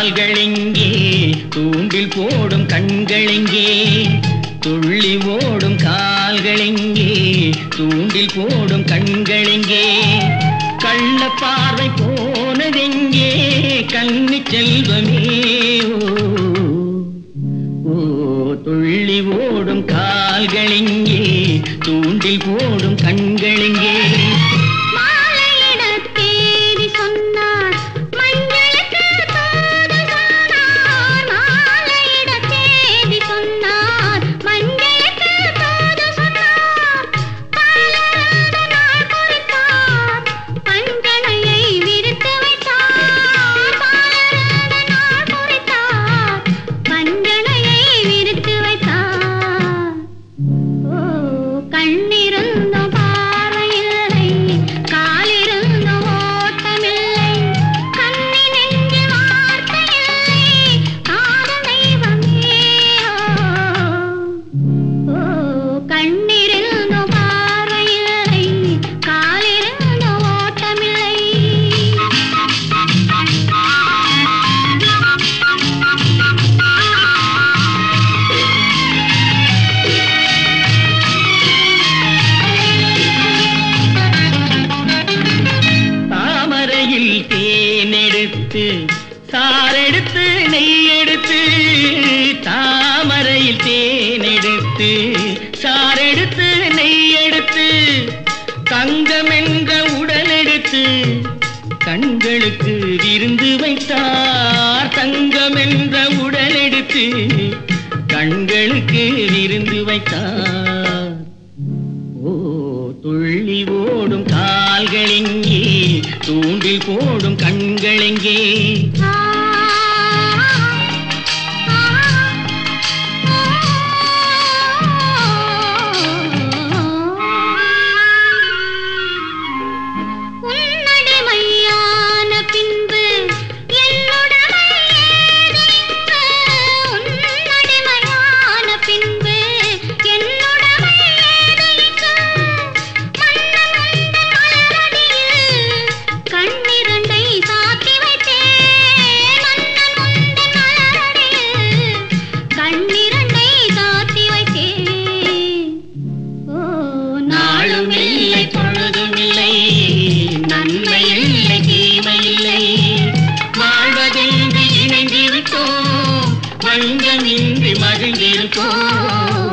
கால்களெங்கே தூண்டில் போடும் கண்களெங்கே துள்ளி ஓடும் கால்களெங்கே தூண்டில் போடும் கண்களெங்கே கள்ள பார்வை போனதெங்கே கண்ணி செல்வமே ஓ, ஓ துள்ளி ஓடும் கால்களெங்கே தூண்டில் போடும் கண்களெங்கே மாலையிட தேதி சொன்னார் மஞ்சளுக்கு தூது சொன்னார் மாலையிட தேதி சொன்னார் மஞ்சளுக்கு தூது சொன்னார் பாலராத நாள் குறித்தார் பஞ்சனையை விரித்து வைத்தார் பாலராத நாள் குறித்தார் பஞ்சனையை விரித்து வைத்தார் ஓ கண்ணிருந்தும் பார்வையில்லை காலிருந்தும் ஓட்டமில்லை கண்ணி நெஞ்சில் வார்த்தையில்லை காதல் தெய்வமே ஓ கண்ணிருந்தும் பார்வையில்லை காலிருந்தும் ஓட்டமில்லை தாமரையில் தேனெடுத்து சாரெடுத்து நெய்யெடுத்து தாமரையில் தேனெடுத்து சாரெடுத்து நெய்யெடுத்து தங்கம் என்ற உடலெடுத்து கண்களுக்கு விருந்து வைத்தார் தங்கம் என்ற உடலெடுத்து கண்களுக்கு விருந்து வைத்தார் ஓ துள்ளி ஓடும் கால்களெங்கே தூண்டில் போடும் கண்களெங்கே ஆ உன்னடிமையான பின்பு என்னுடமை ஏது இங்கு? உன்னடிமையான பின்பு என்னுடமை ஏது இங்கு? மன்னன் உந்தன் மலரடியில் கண்ணிரண்டை சாத்தி வைத்தேன் மன்னன் உந்தன் மலரடியில் கண்ணிரண்டை சாத்தி வைத்தேன் ஓ நாளும் இல்லை பொழுதும் இல்லை நன்மை இல்லை தீமை இல்லை வாழ்வதென்று இணைந்து விட்டோம் வஞ்சமின்றி மகிழ்ந்திருப்போம்